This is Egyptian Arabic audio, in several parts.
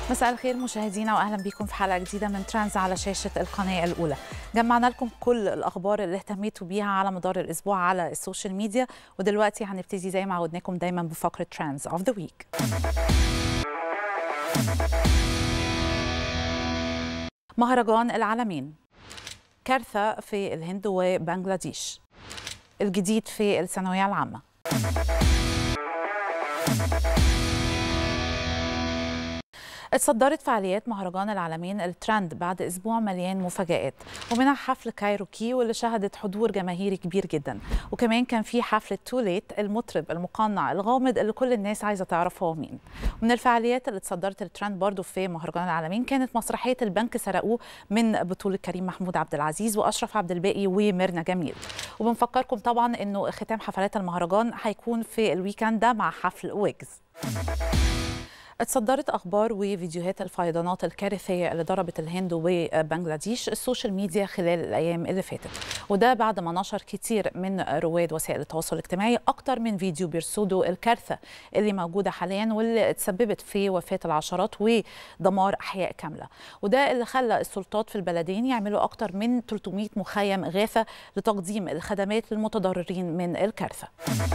مساء الخير مشاهدينا واهلا بكم في حلقه جديده من ترانز على شاشه القناه الاولى. جمعنا لكم كل الاخبار اللي اهتميتوا بيها على مدار الاسبوع على السوشيال ميديا ودلوقتي هنبتدي زي ما عودناكم دايما بفقره ترانز اوف ذا ويك. مهرجان العالمين كارثه في الهند وبنغلاديش. الجديد في الثانويه العامه. اتصدرت فعاليات مهرجان العالمين الترند بعد اسبوع مليان مفاجآت ومنها حفل كايروكي واللي شهدت حضور جماهيري كبير جدا وكمان كان في حفله توليت المطرب المقنع الغامض اللي كل الناس عايزه تعرف هو مين ومن الفعاليات اللي اتصدرت الترند برضو في مهرجان العالمين كانت مسرحيه البنك سرقوه من بطوله كريم محمود عبد العزيز واشرف عبد الباقي وميرنا جميل وبنفكركم طبعا انه ختام حفلات المهرجان هيكون في الويكند ده مع حفل ويجز اتصدرت اخبار وفيديوهات الفيضانات الكارثيه اللي ضربت الهند وبنغلاديش السوشيال ميديا خلال الايام اللي فاتت وده بعد ما نشر كتير من رواد وسائل التواصل الاجتماعي اكتر من فيديو بيرصدوا الكارثه اللي موجوده حاليا واللي تسببت في وفاه العشرات ودمار احياء كامله وده اللي خلى السلطات في البلدين يعملوا اكتر من 300 مخيم غاثه لتقديم الخدمات للمتضررين من الكارثه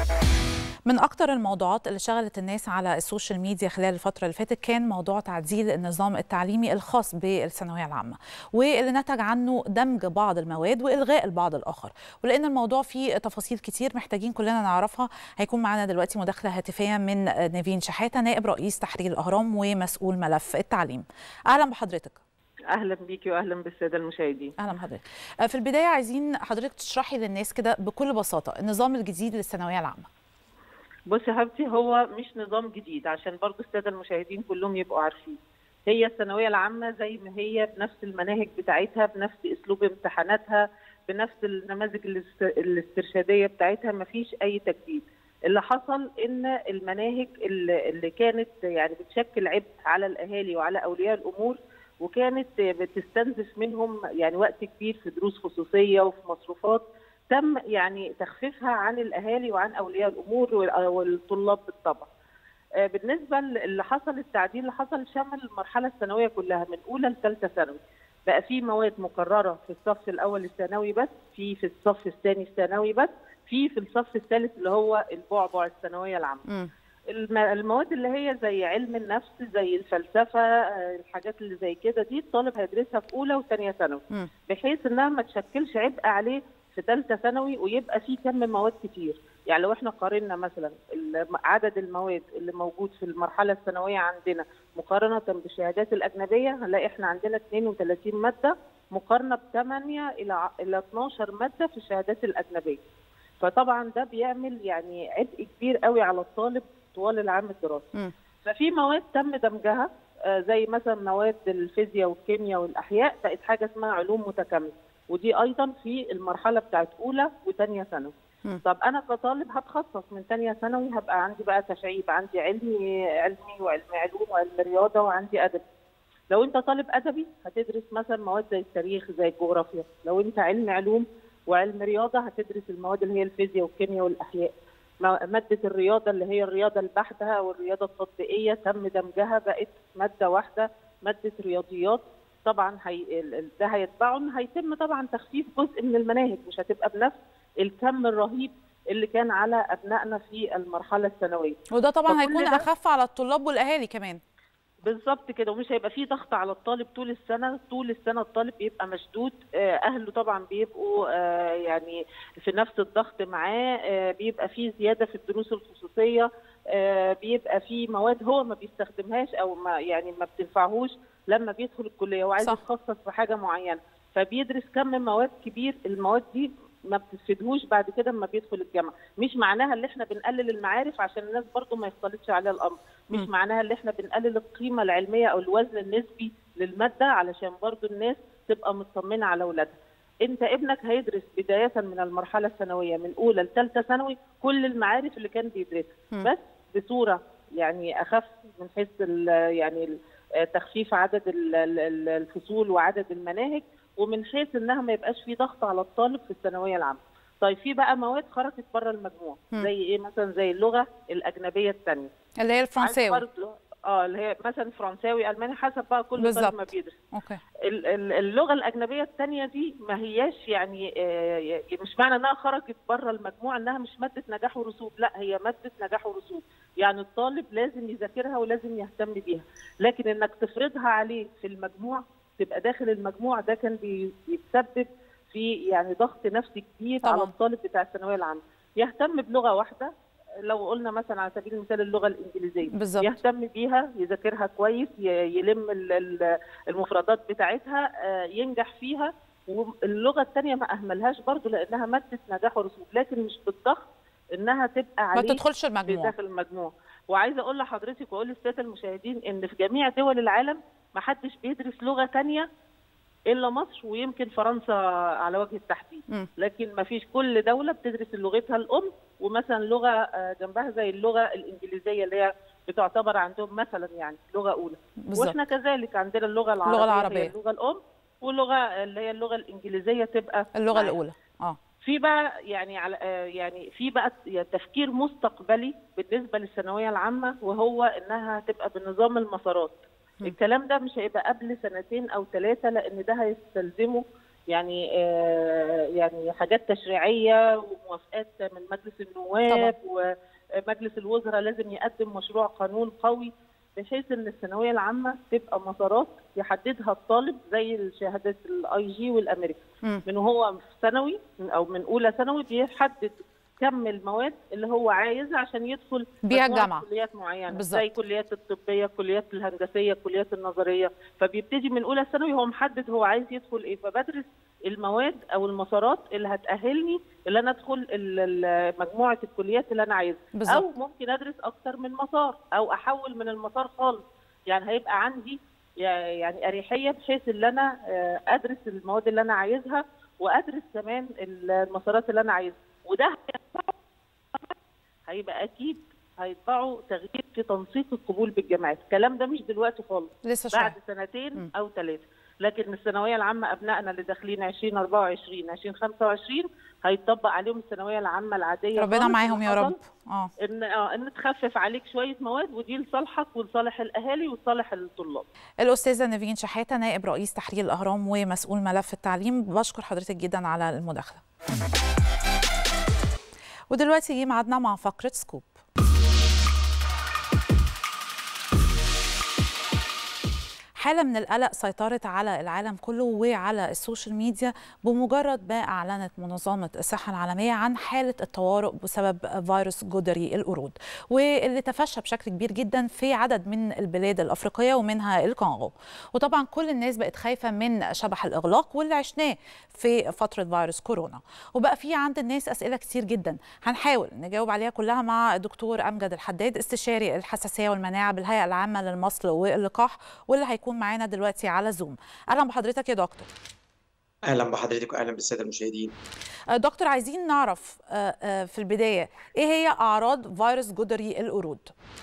من أكتر الموضوعات اللي شغلت الناس على السوشيال ميديا خلال الفترة اللي فاتت كان موضوع تعديل النظام التعليمي الخاص بالثانوية العامة واللي نتج عنه دمج بعض المواد وإلغاء البعض الآخر ولأن الموضوع فيه تفاصيل كتير محتاجين كلنا نعرفها هيكون معنا دلوقتي مداخلة هاتفية من نيفين شحاتة نائب رئيس تحرير الأهرام ومسؤول ملف التعليم أهلا بحضرتك اهلا بيكي واهلا بالساده المشاهدين اهلا بحضرتك في البدايه عايزين حضرتك تشرحي للناس كده بكل بساطه النظام الجديد للثانويه العامه بصي يا حبيبتي هو مش نظام جديد عشان برضو الساده المشاهدين كلهم يبقوا عارفين هي الثانويه العامه زي ما هي بنفس المناهج بتاعتها بنفس اسلوب امتحاناتها بنفس النماذج الاسترشاديه بتاعتها ما فيش اي تجديد اللي حصل ان المناهج اللي كانت يعني بتشكل عبء على الاهالي وعلى اولياء الامور وكانت بتستنزف منهم يعني وقت كبير في دروس خصوصيه وفي مصروفات تم يعني تخفيفها عن الاهالي وعن اولياء الامور والطلاب بالطبع. بالنسبه اللي حصل التعديل اللي حصل شمل المرحله الثانويه كلها من اولى لثالثه ثانوي. بقى في مواد مكرره في الصف الاول الثانوي بس، في في الصف الثاني الثانوي بس، في في الصف الثالث اللي هو البعبع الثانويه العامه. المواد اللي هي زي علم النفس زي الفلسفه الحاجات اللي زي كده دي الطالب هيدرسها في اولى وثانيه ثانوي بحيث انها ما تشكلش عبء عليه في ثالثه ثانوي ويبقى في كم مواد كتير يعني لو احنا قارنا مثلا عدد المواد اللي موجود في المرحله الثانويه عندنا مقارنه بالشهادات الاجنبيه هنلاقي احنا عندنا 32 ماده مقارنه ب 8 الى الى 12 ماده في الشهادات الاجنبيه فطبعا ده بيعمل يعني عبء كبير قوي على الطالب طوال العام الدراسي ففي مواد تم دمجها زي مثلا مواد الفيزياء والكيمياء والاحياء بقت حاجه اسمها علوم متكامله ودي ايضا في المرحله بتاعت اولى وثانيه ثانوي طب انا كطالب هتخصص من ثانيه ثانوي هبقى عندي بقى تشعيب عندي علمي علمي وعلم علوم وعلم رياضه وعندي ادب لو انت طالب ادبي هتدرس مثلا مواد زي التاريخ زي الجغرافيا لو انت علم علوم وعلم رياضه هتدرس المواد اللي هي الفيزياء والكيمياء والاحياء ماده الرياضه اللي هي الرياضه البحته او الرياضه التطبيقيه تم دمجها بقت ماده واحده ماده رياضيات طبعا هي ده هيتبعه ان هيتم طبعا تخفيف جزء من المناهج مش هتبقى بنفس الكم الرهيب اللي كان على ابنائنا في المرحله الثانويه وده طبعا هيكون اخف على الطلاب والاهالي كمان بالظبط كده ومش هيبقى فيه ضغط على الطالب طول السنه طول السنه الطالب بيبقى مشدود اهله طبعا بيبقوا يعني في نفس الضغط معاه بيبقى فيه زياده في الدروس الخصوصيه بيبقى فيه مواد هو ما بيستخدمهاش او ما يعني ما بتنفعهوش لما بيدخل الكليه وعايز يتخصص في حاجه معينه فبيدرس كم مواد كبير المواد دي ما بتفيدهوش بعد كده لما بيدخل الجامعه مش معناها ان احنا بنقلل المعارف عشان الناس برضو ما يختلطش عليها الامر مش م. معناها ان احنا بنقلل القيمه العلميه او الوزن النسبي للماده علشان برضو الناس تبقى مطمنه على اولادها انت ابنك هيدرس بدايه من المرحله الثانويه من اولى لثالثه ثانوي كل المعارف اللي كان بيدرسها بس بصوره يعني اخف من حيث يعني تخفيف عدد الفصول وعدد المناهج ومن حيث انها ما يبقاش في ضغط على الطالب في الثانويه العامه. طيب في بقى مواد خرجت بره المجموع زي ايه مثلا زي اللغه الاجنبيه الثانيه اللي هي الفرنساوي اه اللي هي مثلا فرنساوي الماني حسب بقى كل بالظبط. طالب ما بيدرس اوكي ال- ال- اللغه الاجنبيه الثانيه دي ما هياش يعني آه، مش معنى انها خرجت بره المجموع انها مش ماده نجاح ورسوب لا هي ماده نجاح ورسوب يعني الطالب لازم يذاكرها ولازم يهتم بيها لكن انك تفرضها عليه في المجموع تبقى داخل المجموع ده كان بي- بيتسبب في يعني ضغط نفسي كبير طبعاً. على الطالب بتاع الثانويه العامه يهتم بلغه واحده لو قلنا مثلا على سبيل المثال اللغه الانجليزيه بالظبط يهتم بيها يذاكرها كويس ي- يلم ال- ال- المفردات بتاعتها آه، ينجح فيها واللغه الثانيه ما اهملهاش برضو لانها ماده نجاح ورسوب لكن مش بالضغط انها تبقى ما عليه تدخلش المجموع داخل المجموع وعايزه اقول لحضرتك واقول للساده المشاهدين ان في جميع دول العالم ما حدش بيدرس لغه ثانيه الا مصر ويمكن فرنسا على وجه التحديد مم. لكن ما فيش كل دوله بتدرس لغتها الام ومثلا لغه آه، جنبها زي اللغه الانجليزيه اللي هي بتعتبر عندهم مثلا يعني لغه اولى بالظبط واحنا كذلك عندنا اللغه العربيه اللغة العربية. هي اللغه الام واللغه اللي هي اللغه الانجليزيه تبقى اللغه معاها. الاولى اه في بقى يعني على آه، يعني في بقى تفكير مستقبلي بالنسبه للثانويه العامه وهو انها تبقى بنظام المسارات م. الكلام ده مش هيبقى قبل سنتين او ثلاثه لان ده هيستلزمه يعني آه يعني حاجات تشريعيه وموافقات من مجلس النواب ومجلس الوزراء لازم يقدم مشروع قانون قوي بحيث ان الثانويه العامه تبقى مسارات يحددها الطالب زي شهاده الاي جي والامريكا مم. من هو في ثانوي او من اولى ثانوي بيحدد كم المواد اللي هو عايزها عشان يدخل بيها مجموعة الجامعة. كليات معينه بالظبط. زي كليات الطبيه كليات الهندسيه كليات النظريه فبيبتدي من اولى ثانوي هو محدد هو عايز يدخل ايه فبدرس المواد او المسارات اللي هتاهلني اللي انا ادخل ال- ال- مجموعه الكليات اللي انا عايزها بالظبط. او ممكن ادرس اكتر من مسار او احول من المسار خالص يعني هيبقى عندي يعني اريحيه بحيث ان انا آه، ادرس المواد اللي انا عايزها وادرس كمان المسارات اللي انا عايزها وده هينفعه- هيبقى اكيد هيطبعوا تغيير في تنسيق القبول بالجامعات الكلام ده مش دلوقتي خالص لسه بعد شويه سنتين مم. او ثلاثه لكن الثانويه العامه ابنائنا اللي داخلين 2024 2025 هيطبق عليهم الثانويه العامه العاديه ربنا خالص معاهم اللي يا حصل رب اه ان اه ان تخفف عليك شويه مواد ودي لصالحك ولصالح الاهالي ولصالح الطلاب الاستاذه نيفين شحاته نائب رئيس تحرير الاهرام ومسؤول ملف التعليم بشكر حضرتك جدا على المداخله ودلوقتي جه ميعادنا مع فقره سكوب حالة من القلق سيطرت على العالم كله وعلى السوشيال ميديا بمجرد ما أعلنت منظمة الصحة العالمية عن حالة الطوارئ بسبب فيروس جدري القرود واللي تفشى بشكل كبير جدا في عدد من البلاد الأفريقية ومنها الكونغو وطبعا كل الناس بقت خايفة من شبح الإغلاق واللي عشناه في فترة فيروس كورونا وبقى في عند الناس أسئلة كتير جدا هنحاول نجاوب عليها كلها مع الدكتور أمجد الحداد استشاري الحساسية والمناعة بالهيئة العامة للمصل واللقاح واللي هيكون معانا دلوقتي على زوم اهلا بحضرتك يا دكتور اهلا بحضرتك واهلا بالساده المشاهدين آه، دكتور عايزين نعرف آه، آه، في البدايه ايه هي اعراض فيروس جدري القرود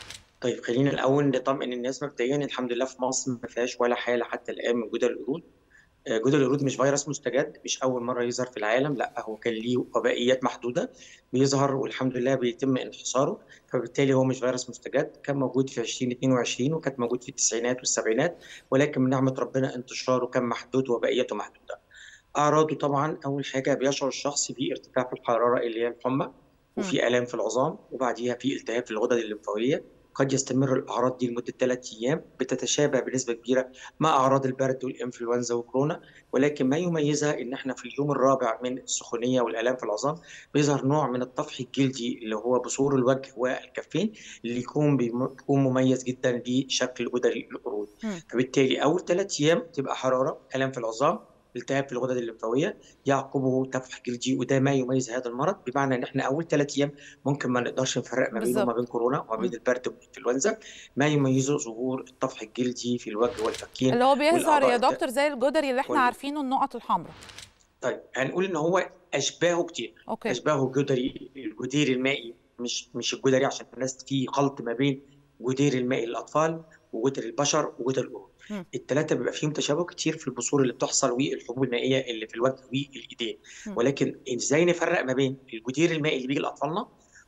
طيب خلينا الاول نطمئن الناس مبدئيا الحمد لله في مصر ما فيهاش ولا حاله حتى الان من جدر القرود آه، جدر القرود مش فيروس مستجد مش اول مره يظهر في العالم لا هو كان ليه وبائيات محدوده بيظهر والحمد لله بيتم انحصاره فبالتالي هو مش فيروس مستجد كان موجود في 2022 وكانت موجود في التسعينات والسبعينات ولكن من نعمه ربنا انتشاره كان محدود وبائيته محدوده اعراضه طبعا اول حاجه بيشعر الشخص بارتفاع في الحراره اللي هي الحمى وفي الام في العظام وبعديها في التهاب في الغدد الليمفاويه قد يستمر الاعراض دي لمده ثلاث ايام بتتشابه بنسبه كبيره مع اعراض البرد والانفلونزا وكورونا ولكن ما يميزها ان احنا في اليوم الرابع من السخونيه والالام في العظام بيظهر نوع من الطفح الجلدي اللي هو بثور الوجه والكفين اللي يكون بيكون مميز جدا لشكل جدري القرود مم. فبالتالي اول ثلاث ايام تبقى حراره الام في العظام التهاب في الغدد الليمفاويه يعقبه تفح جلدي وده ما يميز هذا المرض بمعنى ان احنا اول ثلاث ايام ممكن ما نقدرش نفرق ما بينه بالظبط. وما بين كورونا وما بين مم. البرد والانفلونزا ما يميزه ظهور الطفح الجلدي في الوجه والفكين اللي هو بيظهر يا والأعضاء دكتور زي الجدري اللي احنا وال- عارفينه النقط الحمراء طيب هنقول ان هو اشباهه كتير اوكي اشباهه جدري الجدير المائي مش مش الجدري عشان الناس في خلط ما بين جدير المائي للاطفال وجدر البشر وجدر القرود مم. الثلاثه بيبقى فيهم تشابه كتير في البثور اللي بتحصل والحبوب المائيه اللي في الوجه والايدين مم. ولكن ازاي نفرق ما بين الجدير المائي اللي بيجي لاطفالنا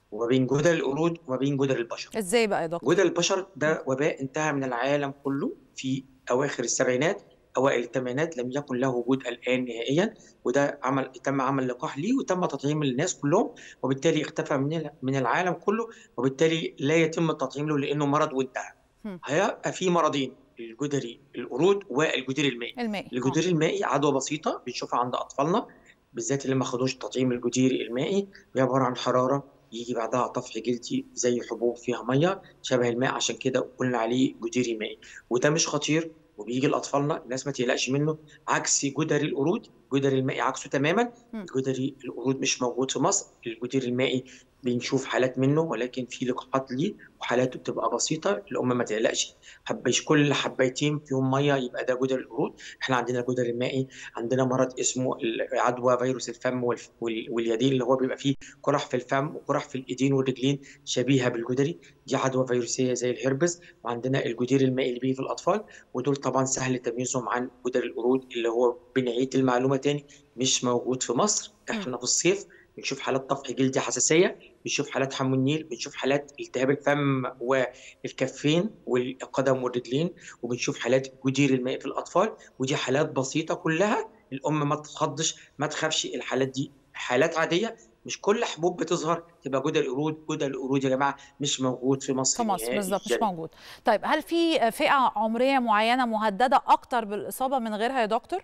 وما بين جدر القرود وما بين جدر البشر ازاي بقى يا دكتور جدر البشر ده وباء انتهى من العالم كله في اواخر السبعينات اوائل الثمانينات لم يكن له وجود الان نهائيا وده عمل تم عمل لقاح ليه وتم تطعيم الناس كلهم وبالتالي اختفى من من العالم كله وبالتالي لا يتم التطعيم له لانه مرض وانتهى هم. هيبقى في مرضين الجدري القرود والجدري المائي المائي الجدري المائي عدوى بسيطه بنشوفها عند اطفالنا بالذات اللي ما خدوش تطعيم الجدري المائي وهي عباره عن حراره يجي بعدها طفح جلدي زي حبوب فيها ميه شبه الماء عشان كده قلنا عليه جدري مائي وده مش خطير وبيجي لاطفالنا الناس ما تقلقش منه عكس جدري القرود جدري المائي عكسه تماما مم. جدري القرود مش موجود في مصر الجدري المائي بنشوف حالات منه ولكن في لقاحات ليه وحالاته بتبقى بسيطه الام ما تقلقش حبيش كل حبايتين فيهم ميه يبقى ده جدري القرود احنا عندنا الجدري المائي عندنا مرض اسمه عدوى فيروس الفم والف- وال- واليدين اللي هو بيبقى فيه قرح في الفم وقرح في الايدين والرجلين شبيهه بالجدري دي عدوى فيروسيه زي الهربس وعندنا الجدري المائي اللي بيجي في الاطفال ودول طبعا سهل تمييزهم عن جدري القرود اللي هو بنعيد المعلومه تاني مش موجود في مصر احنا في الصيف بنشوف حالات طفح جلدي حساسيه بنشوف حالات حمى النيل بنشوف حالات التهاب الفم والكفين والقدم والرجلين وبنشوف حالات جدير الماء في الاطفال ودي حالات بسيطه كلها الام ما تتخضش ما تخافش الحالات دي حالات عاديه مش كل حبوب بتظهر تبقى جدر القرود جدر القرود يا جماعه مش موجود في مصر في مصر نهائي. بالظبط مش يعني موجود طيب هل في فئه عمريه معينه مهدده اكتر بالاصابه من غيرها يا دكتور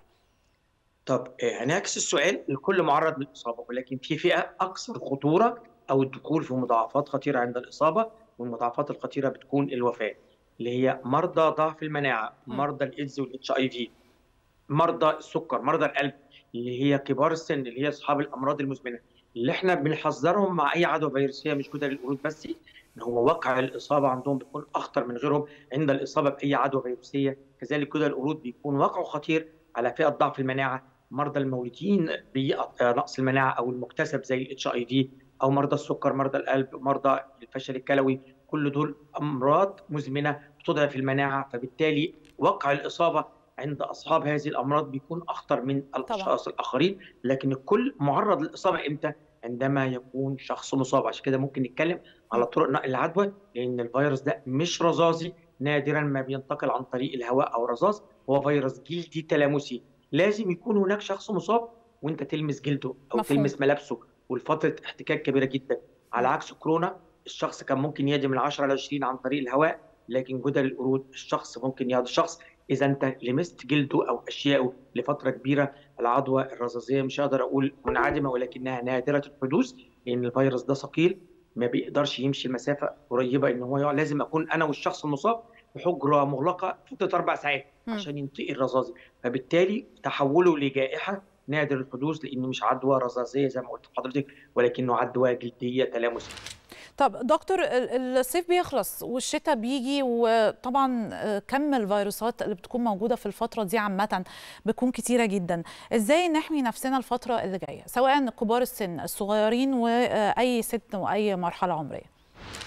طب آه، هنعكس السؤال الكل معرض للاصابه ولكن في فئه اكثر خطوره او الدخول في مضاعفات خطيره عند الاصابه والمضاعفات الخطيره بتكون الوفاه اللي هي مرضى ضعف المناعه م. مرضى الايدز والاتش اي في مرضى السكر مرضى القلب اللي هي كبار السن اللي هي اصحاب الامراض المزمنه اللي احنا بنحذرهم مع اي عدوى فيروسيه مش جدر القرود بس ان هو واقع الاصابه عندهم بيكون اخطر من غيرهم عند الاصابه باي عدوى فيروسيه كذلك جدر القرود بيكون واقعه خطير على فئه ضعف المناعه مرضى المولودين بنقص المناعه او المكتسب زي الاتش اي في او مرضى السكر مرضى القلب مرضى الفشل الكلوي كل دول امراض مزمنه تضعف المناعه فبالتالي وقع الاصابه عند اصحاب هذه الامراض بيكون اخطر من الاشخاص الاخرين لكن الكل معرض للاصابه امتى عندما يكون شخص مصاب عشان كده ممكن نتكلم على طرق نقل العدوى لان الفيروس ده مش رذاذي نادرا ما بينتقل عن طريق الهواء او الرذاذ هو فيروس جلدي تلامسي لازم يكون هناك شخص مصاب وانت تلمس جلده او مفهوم. تلمس ملابسه والفتره احتكاك كبيره جدا على عكس كورونا الشخص كان ممكن يهدي من 10 ل 20 عن طريق الهواء لكن جدر القرود الشخص ممكن يهدي الشخص اذا انت لمست جلده او اشيائه لفتره كبيره العدوى الرذاذيه مش هقدر اقول منعدمه ولكنها نادره الحدوث لان الفيروس ده ثقيل ما بيقدرش يمشي المسافه قريبه ان هو يقعد. لازم اكون انا والشخص المصاب في حجره مغلقه فتره اربع ساعات مم. عشان ينتقي الرذاذي فبالتالي تحوله لجائحه نادر الحدوث لانه مش عدوى رذاذيه زي ما قلت لحضرتك ولكنه عدوى جلديه تلامسيه طب دكتور ال- الصيف بيخلص والشتاء بيجي وطبعا آه، كم الفيروسات اللي بتكون موجودة في الفترة دي عامة بتكون كتيرة جدا ازاي نحمي نفسنا الفترة اللي جاية سواء كبار السن الصغيرين وأي سن وأي مرحلة عمرية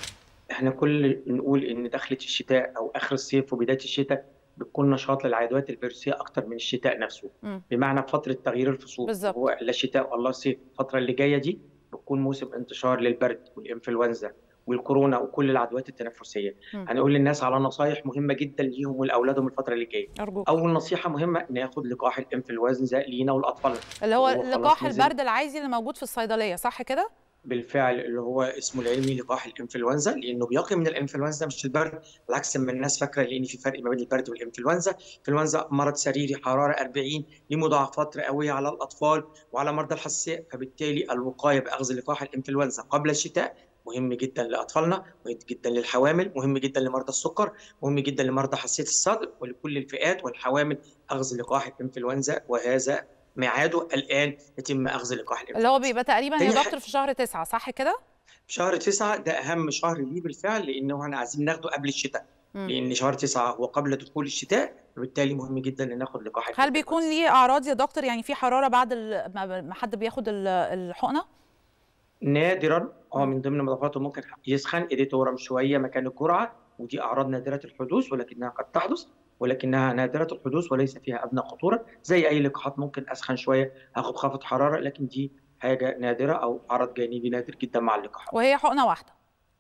احنا كل نقول ان دخلة الشتاء او اخر الصيف وبدايه الشتاء بتكون نشاط للعدوات الفيروسيه اكتر من الشتاء نفسه مم. بمعنى فتره تغيير الفصول بالظبط. هو لا شتاء ولا صيف الفتره اللي جايه دي بتكون موسم انتشار للبرد والانفلونزا والكورونا وكل العدوات التنفسيه مم. هنقول للناس على نصايح مهمه جدا ليهم ولاولادهم الفتره اللي جايه أرجوك اول نصيحه مهمه ناخد لقاح الانفلونزا لينا ولاطفالنا اللي هو هو خلاص لقاح نزل. البرد العادي اللي موجود في الصيدلية صح كده؟ بالفعل اللي هو اسمه العلمي لقاح الانفلونزا لانه بيقي من الانفلونزا مش البرد بالعكس ما الناس فاكره لان في فرق ما بين البرد والانفلونزا الانفلونزا مرض سريري حراره 40 ليه مضاعفات رئويه على الاطفال وعلى مرضى الحساسيه فبالتالي الوقايه باخذ لقاح الانفلونزا قبل الشتاء مهم جدا لاطفالنا مهم جدا للحوامل مهم جدا لمرضى السكر مهم جدا لمرضى حساسيه الصدر ولكل الفئات والحوامل اخذ لقاح الانفلونزا وهذا ميعاده الان يتم اخذ لقاح الانفلونزا اللي هو بيبقى تقريبا يا تاني حاجة- دكتور في شهر تسعة صح كده؟ شهر تسعة ده أهم شهر ليه بالفعل لأنه احنا عايزين ناخده قبل الشتاء مم. لأن شهر تسعة هو قبل دخول الشتاء وبالتالي مهم جدا إن ناخد لقاح هل بيكون الإنفلونزا. ليه أعراض يا دكتور يعني في حرارة بعد ال- ما ما حد بياخد ال- الحقنة؟ نادرا اه من ضمن مضاعفاته ممكن يسخن ايديه تورم شوية مكان الجرعة ودي أعراض نادرة الحدوث ولكنها قد تحدث ولكنها نادرة الحدوث وليس فيها أدنى خطورة زي أي لقاحات ممكن أسخن شوية آخد خافض حرارة لكن دي حاجه نادره او عرض جانبي نادر جدا مع اللقاحات وهي حقنه واحده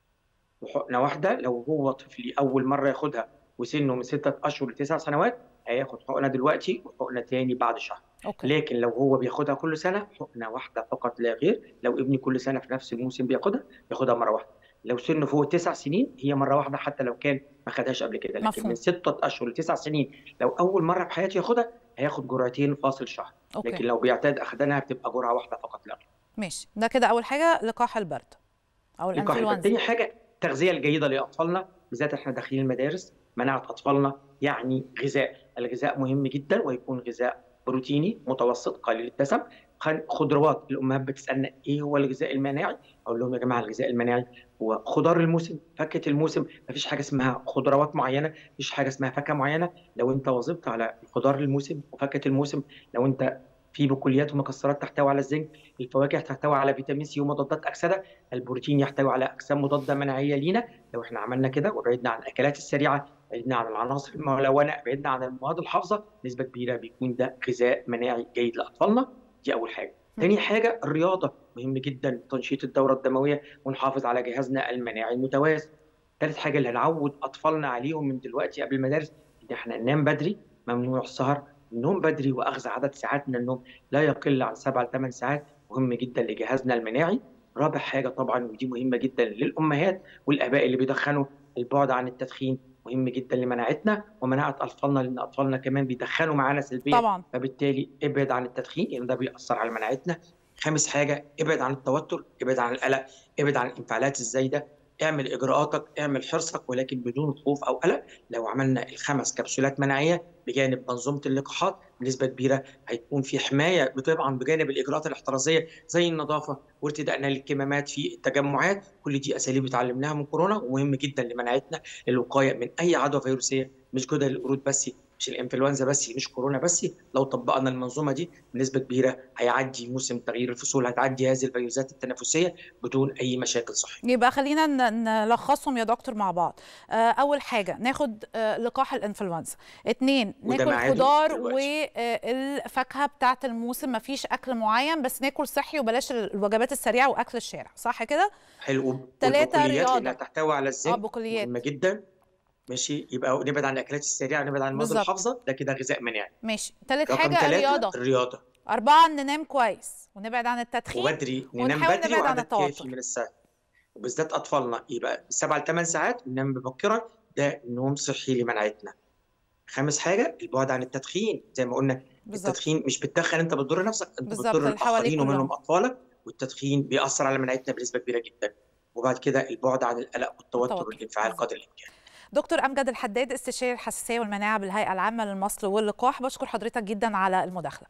وحقنه واحده لو هو طفل اول مره ياخدها وسنه من ستة اشهر لتسع سنوات هياخد حقنه دلوقتي وحقنه تاني بعد شهر اوكي لكن لو هو بياخدها كل سنه حقنه واحده فقط لا غير لو ابني كل سنه في نفس الموسم بياخدها بياخدها مره واحده لو سنه فوق تسع سنين هي مره واحده حتى لو كان ما خدهاش قبل كده لكن مفهوم. من ستة اشهر لتسع سنين لو اول مره في حياته ياخدها هياخد جرعتين فاصل شهر اوكي لكن لو بيعتاد اخدانها بتبقى جرعه واحده فقط لا غير ماشي ده كده اول حاجه لقاح البرد او لقاح البرد. الانفلونزا تاني حاجه التغذيه الجيده لاطفالنا بالذات احنا داخلين المدارس مناعه اطفالنا يعني غذاء الغذاء مهم جدا ويكون غذاء بروتيني متوسط قليل الدسم خن- خضروات الامهات بتسالنا ايه هو الغذاء المناعي اقول لهم يا جماعه الغذاء المناعي هو خضار الموسم فاكهه الموسم مفيش حاجه اسمها خضروات معينه مفيش حاجه اسمها فاكهه معينه لو انت واظبت على خضار الموسم وفاكهه الموسم لو انت في بقوليات ومكسرات تحتوي على الزنك الفواكه تحتوي على فيتامين سي ومضادات اكسده البروتين يحتوي على اجسام مضاده مناعيه لينا لو احنا عملنا كده وبعدنا عن الاكلات السريعه بعدنا عن العناصر الملونه بعدنا عن المواد الحافظه نسبه كبيره بيكون ده غذاء مناعي جيد لاطفالنا دي اول حاجه تاني حاجه الرياضه مهم جدا تنشيط الدوره الدمويه ونحافظ على جهازنا المناعي المتوازن ثالث حاجه اللي هنعود اطفالنا عليهم من دلوقتي قبل المدارس ان احنا ننام بدري ممنوع السهر النوم بدري واخذ عدد ساعات من النوم لا يقل عن 7 ل 8 ساعات مهم جدا لجهازنا المناعي رابع حاجه طبعا ودي مهمه جدا للامهات والاباء اللي بيدخنوا البعد عن التدخين مهم جدا لمناعتنا ومناعه اطفالنا لان اطفالنا كمان بيدخنوا معانا سلبيا طبعا فبالتالي ابعد عن التدخين لان ده بيأثر على مناعتنا خامس حاجه ابعد عن التوتر ابعد عن القلق ابعد عن الانفعالات الزايده اعمل اجراءاتك اعمل حرصك ولكن بدون خوف او قلق لو عملنا الخمس كبسولات مناعيه بجانب منظومه اللقاحات بنسبه كبيره هيكون في حمايه طبعا بجانب الاجراءات الاحترازيه زي النظافه وارتدائنا للكمامات في التجمعات كل دي اساليب اتعلمناها من كورونا ومهم جدا لمناعتنا للوقايه من اي عدوى فيروسيه مش جدري القرود بس مش الانفلونزا بس مش كورونا بس لو طبقنا المنظومه دي بنسبه كبيره هيعدي موسم تغيير الفصول هتعدي هذه الفيروسات التنفسيه بدون اي مشاكل صحيه يبقى خلينا ن- نلخصهم يا دكتور مع بعض آه، اول حاجه ناخد آه، لقاح الانفلونزا اتنين وده ناكل ميعاده خضار دلوقتي. والفاكهه بتاعه الموسم مفيش اكل معين بس ناكل صحي وبلاش الوجبات السريعه واكل الشارع صح كده حلو تلاتة والبقوليات رياضة. لانها تحتوي على اه الزنك بقوليات مهمه جدا ماشي يبقى نبعد عن الاكلات السريعه نبعد عن المواد بالظبط. الحافظه ده كده غذاء مناعي ماشي تالت رقم حاجه ثلاثة الرياضه الرياضه أربعة ننام كويس ونبعد عن التدخين وبدري ننام ونحاول بدري نبعد عن وعدد كافي التوتر. من الساعات وبالذات اطفالنا يبقى سبع لثمان ساعات ننام مبكرا ده نوم صحي لمناعتنا خامس حاجه البعد عن التدخين زي ما قلنا بالظبط التدخين مش بتدخن انت بتضر نفسك انت بالظبط، بتضر اللي حواليك الاخرين كلهم. ومنهم اطفالك والتدخين بيأثر على مناعتنا بنسبه كبيره جدا وبعد كده البعد عن القلق والتوتر التوتر. والانفعال قدر الامكان دكتور امجد الحداد استشاري الحساسيه والمناعه بالهيئه العامه للمصل واللقاح بشكر حضرتك جدا على المداخله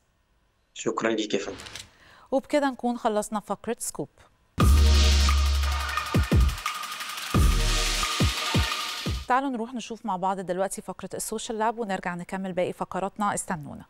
شكرا ليك يا فندم وبكده نكون خلصنا فقره سكوب تعالوا نروح نشوف مع بعض دلوقتي فقره السوشيال لاب ونرجع نكمل باقي فقراتنا استنونا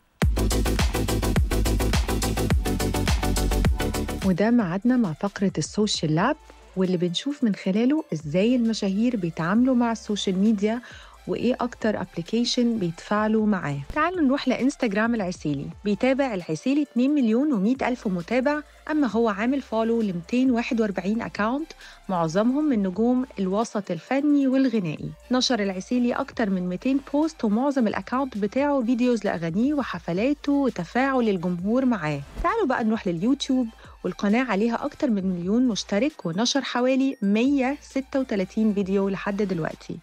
وده ميعادنا مع فقرة السوشيال لاب واللي بنشوف من خلاله ازاي المشاهير بيتعاملوا مع السوشيال ميديا وايه اكتر ابلكيشن بيتفاعلوا معاه تعالوا نروح لانستجرام العسيلي بيتابع العسيلي 2 مليون و100 الف متابع اما هو عامل فولو ل 241 اكاونت معظمهم من نجوم الوسط الفني والغنائي نشر العسيلي اكتر من 200 بوست ومعظم الاكاونت بتاعه فيديوز لاغانيه وحفلاته وتفاعل الجمهور معاه تعالوا بقى نروح لليوتيوب والقناة عليها أكتر من مليون مشترك ونشر حوالي 136 فيديو لحد دلوقتي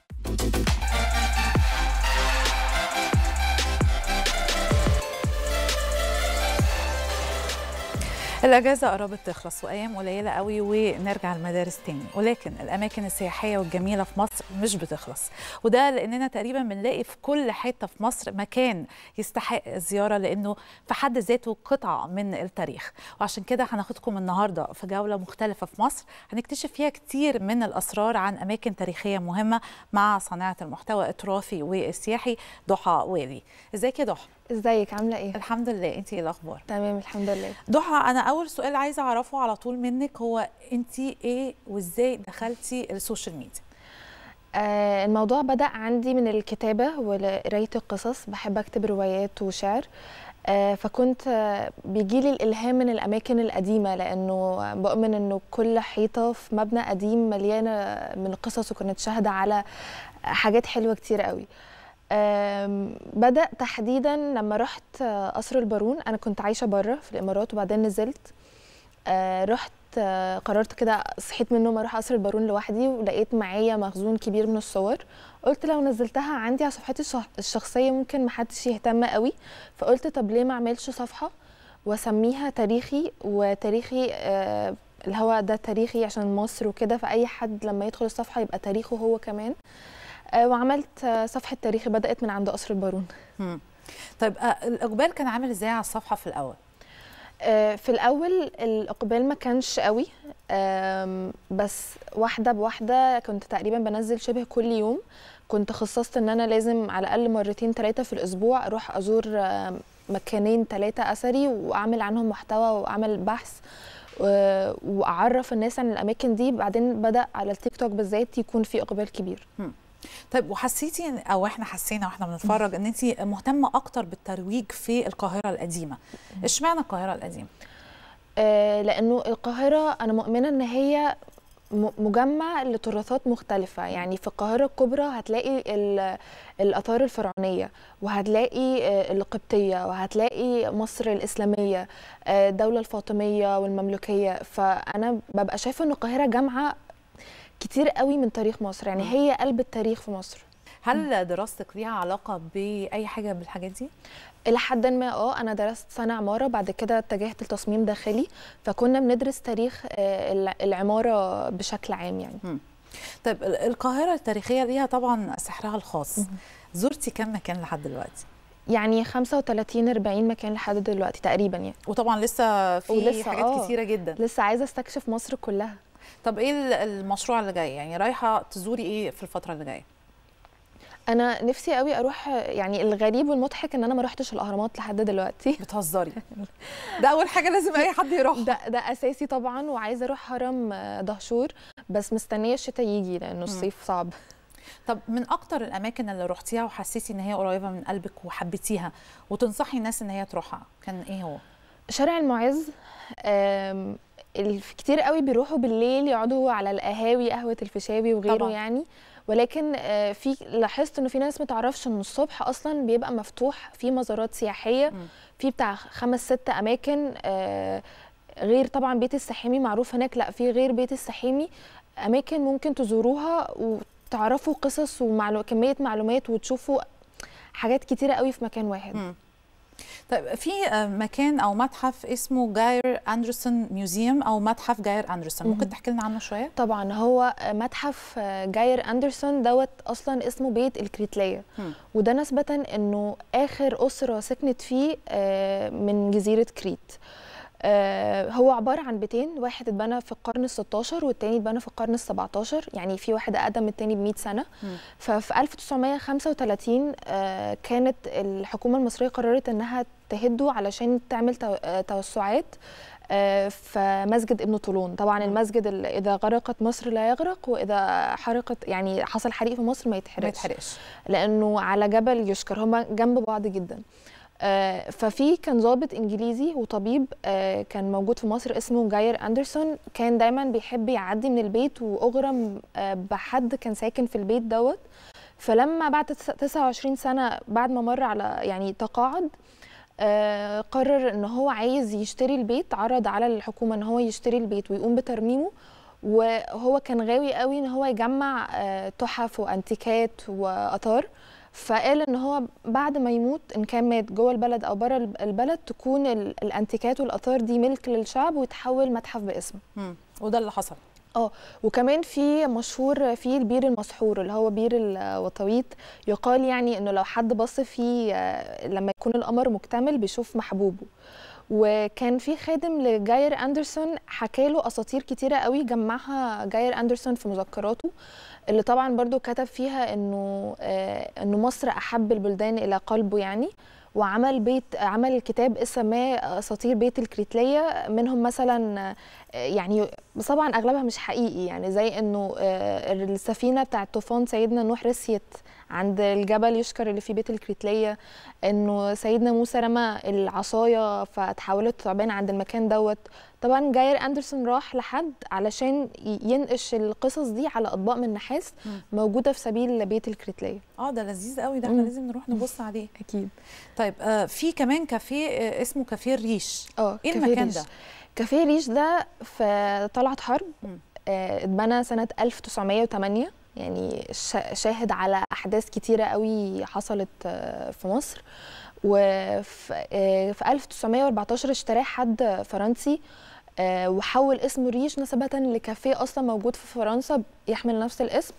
الأجازة قربت تخلص وأيام قليلة قوي ونرجع المدارس تاني ولكن الأماكن السياحية والجميلة في مصر مش بتخلص وده لأننا تقريبا بنلاقي في كل حتة في مصر مكان يستحق الزيارة لأنه في حد ذاته قطعة من التاريخ وعشان كده هناخدكم النهاردة في جولة مختلفة في مصر هنكتشف فيها كتير من الأسرار عن أماكن تاريخية مهمة مع صناعة المحتوى التراثي والسياحي ضحى والي ازيك يا ضحى ازيك عامله ايه الحمد لله انت ايه الاخبار تمام الحمد لله ضحى انا اول سؤال عايزه اعرفه على طول منك هو انت ايه وازاي دخلتي السوشيال ميديا آه، الموضوع بدأ عندي من الكتابة وقراية القصص بحب أكتب روايات وشعر آه، فكنت آه، بيجيلي الإلهام من الأماكن القديمة لأنه بؤمن أنه كل حيطة في مبنى قديم مليانة من القصص وكانت شاهدة على حاجات حلوة كتير قوي آم، بدأ تحديدا لما رحت آه، قصر البارون أنا كنت عايشة بره في الإمارات وبعدين نزلت آه، رحت آه، قررت كده صحيت من النوم اروح قصر البارون لوحدي ولقيت معايا مخزون كبير من الصور قلت لو نزلتها عندي على صفحتي الشخ- الشخصيه ممكن محدش يهتم قوي فقلت طب ليه ما اعملش صفحه واسميها تاريخي وتاريخي آه، اللي هو ده تاريخي عشان مصر وكده فاي حد لما يدخل الصفحه يبقى تاريخه هو كمان آه، وعملت آه، صفحه تاريخي بدات من عند قصر البارون مم. طيب آه، الاقبال كان عامل ازاي على الصفحه في الاول آه، في الاول الاقبال ما كانش قوي آم، بس واحده بواحده كنت تقريبا بنزل شبه كل يوم كنت خصصت ان انا لازم على الاقل مرتين ثلاثه في الاسبوع اروح ازور آم، مكانين ثلاثه اثري واعمل عنهم محتوى واعمل بحث و- واعرف الناس عن الاماكن دي بعدين بدا على التيك توك بالذات يكون في اقبال كبير طيب وحسيتي إن- او احنا حسينا واحنا بنتفرج ان انت مهتمه اكتر بالترويج في القاهره القديمه اشمعنى القاهره القديمه آه، لانه القاهره انا مؤمنه ان هي م- مجمع لتراثات مختلفة يعني في القاهرة الكبرى هتلاقي ال- الآثار الفرعونية وهتلاقي آه، القبطية وهتلاقي مصر الإسلامية آه، الدولة الفاطمية والمملوكية فأنا ببقى شايفة إن القاهرة جامعة كتير قوي من تاريخ مصر يعني هي قلب التاريخ في مصر هل دراستك ليها علاقه باي حاجه بالحاجات دي الى حد ما اه انا درست سنه عماره بعد كده اتجهت لتصميم داخلي فكنا بندرس تاريخ آه، الع- العماره بشكل عام يعني طيب ال- القاهره التاريخيه ليها طبعا سحرها الخاص زرتي كم مكان لحد دلوقتي يعني 35 40 مكان لحد دلوقتي تقريبا يعني وطبعا لسه في ولسه حاجات آه. كتيره جدا لسه عايزه استكشف مصر كلها طب ايه ال- المشروع اللي جاي يعني رايحه تزوري ايه في الفتره اللي جايه انا نفسي قوي اروح يعني الغريب والمضحك ان انا ما روحتش الاهرامات لحد دلوقتي بتهزري ده اول حاجه لازم اي حد يروح ده ده اساسي طبعا وعايزه اروح هرم آه، دهشور بس مستنيه الشتاء يجي لانه الصيف صعب طب من اكتر الاماكن اللي رحتيها وحسيتي ان هي قريبه من قلبك وحبيتيها وتنصحي الناس ان هي تروحها كان ايه هو شارع المعز آم، ال- كتير قوي بيروحوا بالليل يقعدوا على القهاوي قهوه الفيشاوي وغيره طبعاً. يعني ولكن آه، في لاحظت انه في ناس ما تعرفش ان الصبح اصلا بيبقى مفتوح في مزارات سياحيه مم. في بتاع خمس ست اماكن آه، غير طبعا بيت السحيمي معروف هناك لا في غير بيت السحيمي اماكن ممكن تزوروها وتعرفوا قصص وكميه معلومات وتشوفوا حاجات كتيره قوي في مكان واحد مم. طيب في آه، مكان او متحف اسمه جاير اندرسون ميوزيوم او متحف جاير اندرسون ممكن مهم. تحكي لنا عنه شويه طبعا هو متحف جاير اندرسون دوت اصلا اسمه بيت الكريتليه مم. وده نسبه انه اخر اسره سكنت فيه آه، من جزيره كريت آه، هو عباره عن بيتين واحد اتبنى في القرن ال 16 والتاني اتبنى في القرن ال 17 يعني في واحد اقدم من التاني ب 100 سنه مم. ففي 1935 آه، كانت الحكومه المصريه قررت انها تهده علشان تعمل تو- آه، توسعات آه، في مسجد ابن طولون طبعا مم. المسجد اللي اذا غرقت مصر لا يغرق واذا حرقت يعني حصل حريق في مصر ما ما يتحرقش يتحرقش لانه على جبل يشكر هما جنب بعض جدا آه، ففي كان ضابط انجليزي وطبيب آه، كان موجود في مصر اسمه جاير اندرسون كان دايما بيحب يعدي من البيت واغرم آه، بحد كان ساكن في البيت دوت فلما بعد تس- 29 سنه بعد ما مر على يعني تقاعد آه، قرر ان هو عايز يشتري البيت عرض على الحكومه ان هو يشتري البيت ويقوم بترميمه وهو كان غاوي قوي ان هو يجمع آه، تحف وانتيكات واثار فقال ان هو بعد ما يموت ان كان مات جوه البلد او بره البلد تكون ال- الانتيكات والاثار دي ملك للشعب ويتحول متحف باسمه مم. وده اللي حصل وكمان في مشهور في البير المسحور اللي هو بير الوطويط يقال يعني انه لو حد بص فيه آه، لما يكون القمر مكتمل بيشوف محبوبه وكان في خادم لجاير اندرسون حكى له اساطير كتيره قوي جمعها جاير اندرسون في مذكراته اللي طبعا برضو كتب فيها انه آه، انه مصر احب البلدان الى قلبه يعني وعمل بيت عمل كتاب اسمه اساطير بيت الكريتليه منهم مثلا آه، يعني بس طبعا اغلبها مش حقيقي يعني زي انه آه، السفينه بتاعه طوفان سيدنا نوح رسيت عند الجبل يشكر اللي في بيت الكريتليه انه سيدنا موسى رمى العصايه فتحولت ثعبان عند المكان دوت طبعا جاير اندرسون راح لحد علشان ي- ينقش القصص دي على اطباق من نحاس مم. موجوده في سبيل بيت الكريتليه اه ده لذيذ قوي ده احنا مم. لازم نروح نبص عليه اكيد طيب آه في كمان كافيه آه اسمه كافيه الريش اه ايه كافيه المكان ريش. ده كافيه ريش ده في طلعت حرب مم. آه، اتبنى سنة 1908 يعني شا- شاهد على أحداث كتيرة قوي حصلت آه، في مصر وفي آه، في 1914 اشتراه حد فرنسي آه، وحول اسمه ريش نسبة لكافيه أصلا موجود في فرنسا يحمل نفس الاسم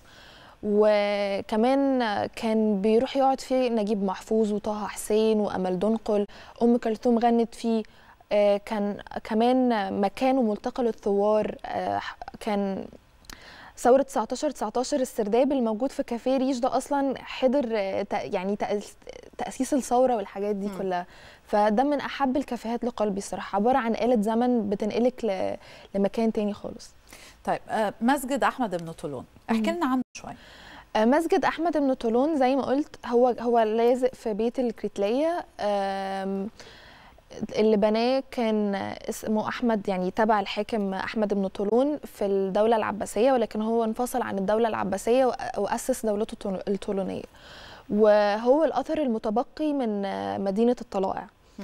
وكمان كان بيروح يقعد فيه نجيب محفوظ وطه حسين وأمل دنقل أم كلثوم غنت فيه آه، كان كمان مكان وملتقى للثوار آه، كان ثورة 19 19 السرداب الموجود في كافيه ريش ده أصلا حضر آه، تأ- يعني تأس- تأسيس الثورة والحاجات دي مم. كلها فده من أحب الكافيهات لقلبي الصراحة عبارة عن آلة زمن بتنقلك ل- لمكان تاني خالص طيب آه مسجد احمد بن طولون احكي مم. لنا عنه شويه آه، مسجد احمد بن طولون زي ما قلت هو هو لازق في بيت الكريتليه آم، اللي بناه كان اسمه احمد يعني تبع الحاكم احمد بن طولون في الدوله العباسيه ولكن هو انفصل عن الدوله العباسيه وأ- واسس دولته الطول- الطولونيه وهو الاثر المتبقي من آه، مدينه الطلائع مم.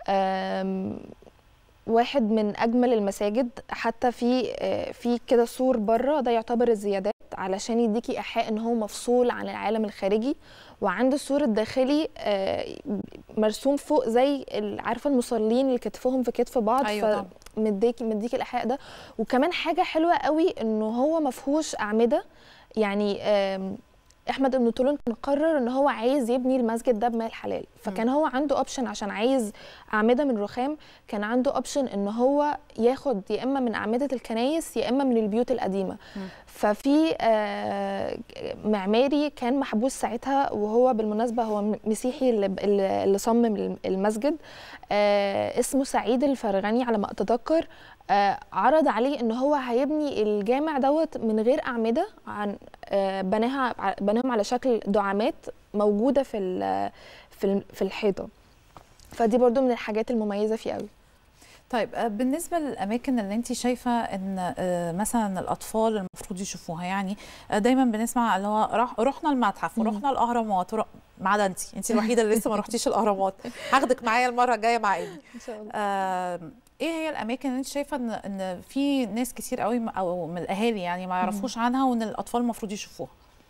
آم، واحد من اجمل المساجد حتى في آه، في كده سور بره ده يعتبر الزيادات علشان يديكي ايحاء ان هو مفصول عن العالم الخارجي وعند السور الداخلي آه، مرسوم فوق زي ال- عارفه المصلين اللي كتفهم في كتف بعض أيوة طبعاً. مديكي مديكي الايحاء ده وكمان حاجه حلوه قوي انه هو مفهوش اعمده يعني آم، احمد بن طولون كان قرر ان هو عايز يبني المسجد ده بمال حلال فكان هو عنده اوبشن عشان عايز اعمده من رخام كان عنده اوبشن ان هو ياخد يا اما من اعمده الكنايس يا اما من البيوت القديمه مم. ففي آه، معماري كان محبوس ساعتها وهو بالمناسبه هو م- مسيحي اللي اللي اللي صمم المسجد آه، اسمه سعيد الفرغاني على ما اتذكر آه، عرض عليه ان هو هيبني الجامع دوت من غير اعمده عن آه، بناها ع- بناهم على شكل دعامات موجوده في ال- في ال- في الحيطه فدي برضو من الحاجات المميزه فيه قوي طيب آه، بالنسبه للاماكن اللي انت شايفه ان آه، مثلا الاطفال المفروض يشوفوها يعني آه، دايما بنسمع اللي هو راح رحنا المتحف مم. ورحنا الاهرامات ور... ما عدا انت انت الوحيده اللي لسه ما رحتيش الاهرامات هاخدك معايا المره الجايه مع ابني ان شاء الله آه، ايه هي الاماكن اللي انت شايفه ان ان في ناس كتير قوي م- او من الاهالي يعني ما يعرفوش عنها وان الاطفال المفروض يشوفوها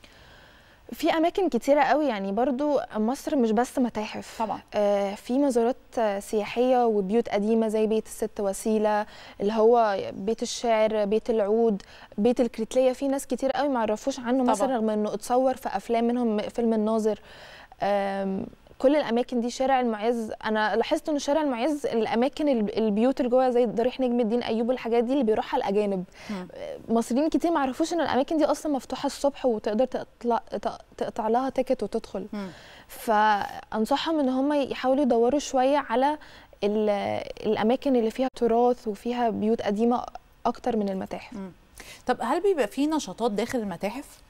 في اماكن كتيره قوي يعني برضو مصر مش بس متاحف طبعا آه، في مزارات آه، سياحيه وبيوت قديمه زي بيت الست وسيله اللي هو بيت الشعر بيت العود بيت الكريتليه في ناس كتير قوي ما يعرفوش عنه طبعاً. مثلا رغم انه اتصور في افلام منهم فيلم الناظر آم، كل الاماكن دي شارع المعز انا لاحظت انه شارع المعز الاماكن الب- البيوت اللي جوه زي ضريح نجم الدين ايوب والحاجات دي اللي بيروحها الاجانب مم. مصريين كتير ما يعرفوش ان الاماكن دي اصلا مفتوحه الصبح وتقدر تطلع تق- تقطع لها تيكت وتدخل مم. فانصحهم ان هم يحاولوا يدوروا شويه على ال- الاماكن اللي فيها تراث وفيها بيوت قديمه اكتر من المتاحف مم. طب هل بيبقى في نشاطات داخل المتاحف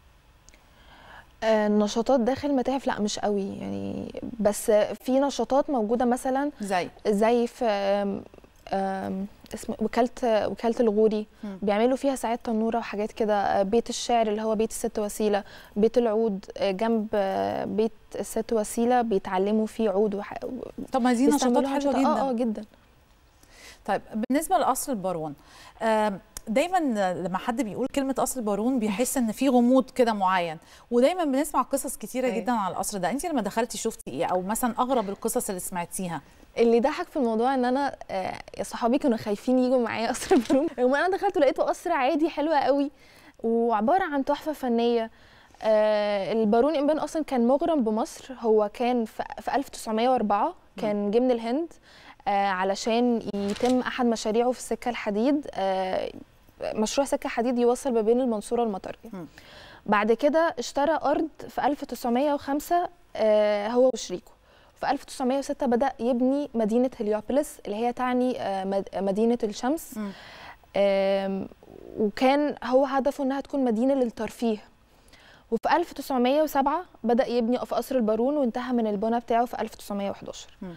آه، النشاطات داخل المتاحف لا مش قوي يعني بس في نشاطات موجوده مثلا زي زي في آم، آم، اسم وكاله وكاله الغوري مم. بيعملوا فيها ساعات تنوره وحاجات كده آه، بيت الشعر اللي هو بيت الست وسيله بيت العود آه، جنب آه، بيت الست وسيله بيتعلموا فيه عود وح... طب ما دي نشاطات بيستعملوها حلوه أنشطة- جدا اه اه جدا طيب بالنسبه لقصر البارون آم، دايما لما حد بيقول كلمه قصر البارون بيحس ان في غموض كده معين ودايما بنسمع قصص كتيره أيوة. جدا على القصر ده انت لما دخلتي شفتي ايه او مثلا اغرب القصص اللي سمعتيها اللي ضحك في الموضوع ان انا آه، صحابي كانوا خايفين يجوا معايا قصر البارون رغم انا دخلت ولقيته قصر عادي حلو قوي وعباره عن تحفه فنيه آه، البارون إمبان اصلا كان مغرم بمصر هو كان في في 1904 كان جه من الهند آه، علشان يتم احد مشاريعه في السكه الحديد آه، مشروع سكه حديد يوصل ما بين المنصوره والمطريه مم. بعد كده اشترى ارض في 1905 آه، هو وشريكه في 1906 بدا يبني مدينه هليوبوليس اللي هي تعني آه، مد- مدينه الشمس مم. آم، وكان هو هدفه انها تكون مدينه للترفيه وفي 1907 بدا يبني في قصر البارون وانتهى من البنى بتاعه في 1911 مم.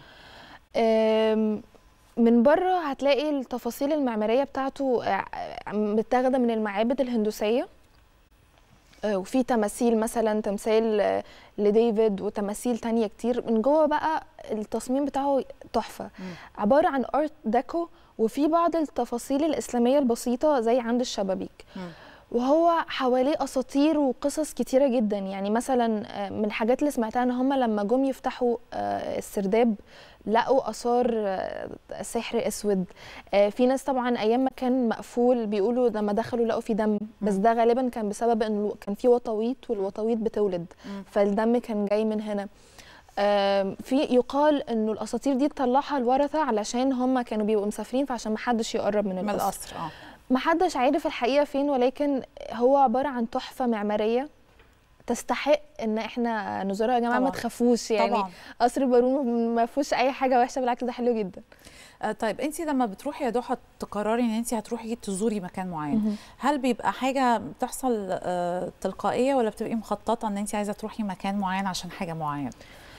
آم، من بره هتلاقي التفاصيل المعماريه بتاعته آه، متاخده من المعابد الهندوسيه آه، وفي تماثيل مثلا تمثال آه، لديفيد وتماثيل تانية كتير من جوه بقى التصميم بتاعه تحفة عبارة عن ارت ديكو وفي بعض التفاصيل الإسلامية البسيطة زي عند الشبابيك مم. وهو حواليه اساطير وقصص كتيره جدا يعني مثلا آه، من الحاجات اللي سمعتها ان هم لما جم يفتحوا آه، السرداب لقوا اثار آه، سحر اسود آه، في ناس طبعا ايام ما كان مقفول بيقولوا لما دخلوا لقوا فيه دم بس ده غالبا كان بسبب انه كان في وطويط والوطويط بتولد مم. فالدم كان جاي من هنا آم، في يقال انه الاساطير دي طلعها الورثه علشان هم كانوا بيبقوا مسافرين فعشان ما حدش يقرب من من القصر القصر اه محدش عارف الحقيقه فين ولكن هو عباره عن تحفه معماريه تستحق ان احنا نزورها يا جماعه ما طبعاً. تخافوش يعني طبعا قصر البارون ما فيهوش اي حاجه وحشه بالعكس ده حلو جدا آه، طيب انت لما بتروحي يا ضحى تقرري ان انت هتروحي تزوري مكان معين مهم. هل بيبقى حاجه بتحصل آه، تلقائيه ولا بتبقي مخططه ان انت عايزه تروحي مكان معين عشان حاجه معينه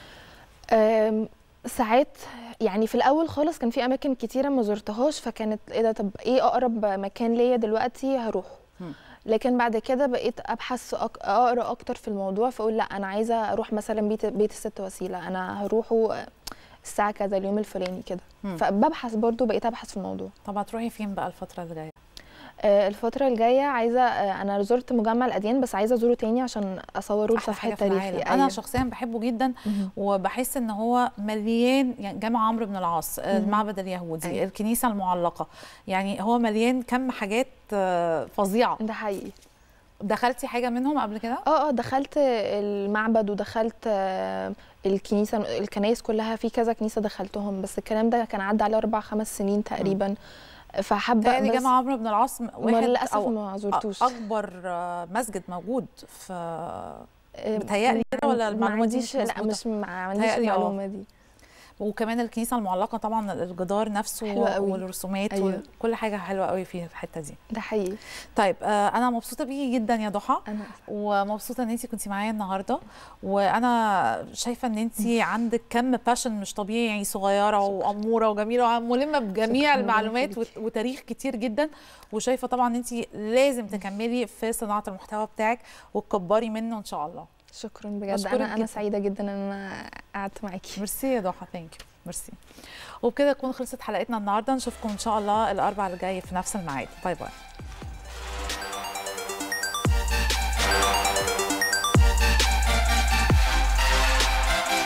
أم، ساعات يعني في الاول خالص كان في اماكن كتيره ما زرتهاش فكانت ايه ده طب ايه اقرب مكان ليا دلوقتي هروح مم. لكن بعد كده بقيت ابحث أك... اقرا اكتر في الموضوع فاقول لا انا عايزه اروح مثلا بيت بيت الست وسيله انا هروحه الساعه كذا اليوم الفلاني كده مم. فببحث برضو بقيت ابحث في الموضوع طب هتروحي فين بقى الفتره اللي جايه آه، الفترة الجاية عايزة آه، أنا زرت مجمع الأديان بس عايزة أزوره تاني عشان أصوره احلى لصفحة حاجه في تاريخي العالم انا شخصيا بحبه جدا مهم. وبحس ان هو مليان يعني جامع عمرو بن العاص آه، مهم. المعبد اليهودي أيوة. الكنيسه المعلقه يعني هو مليان كم حاجات آه، فظيعه ده حقيقي دخلتي حاجه منهم قبل كده اه اه دخلت المعبد ودخلت آه، الكنيسه الكنايس كلها في كذا كنيسه دخلتهم بس الكلام ده كان عدى عليه اربع خمس سنين تقريبا فحابه تهيألي بس جامع عمرو بن العاص م- ما واحد للاسف أو ما زرتوش اكبر آه، مسجد موجود في آه، بتهيألي كده ولا ما المعلومة دي عنديش مش لا مظبوطة؟ مش ما عنديش بتهيألي اه. المعلومه دي وكمان الكنيسه المعلقه طبعا الجدار نفسه حلوة قوي. والرسومات أيوة. وكل حاجه حلوه قوي في الحته دي ده حقيقي طيب آه، انا مبسوطه بيكي جدا يا ضحى انا ومبسوطه ان انت كنتي معايا النهارده وانا شايفه ان انت عندك كم باشن مش طبيعي يعني صغيره واموره وجميله وملمه بجميع شكراً، المعلومات ربنا وت- وتاريخ كتير جدا وشايفه طبعا ان انت لازم تكملي في صناعه المحتوى بتاعك وتكبري منه ان شاء الله شكرا بجد أشكرك انا انا جداً. سعيده جدا ان انا قعدت معاكي ميرسي يا ضحى ثانك يو ميرسي وبكده تكون خلصت حلقتنا النهارده نشوفكم ان شاء الله الاربع اللي جاي في نفس الميعاد باي باي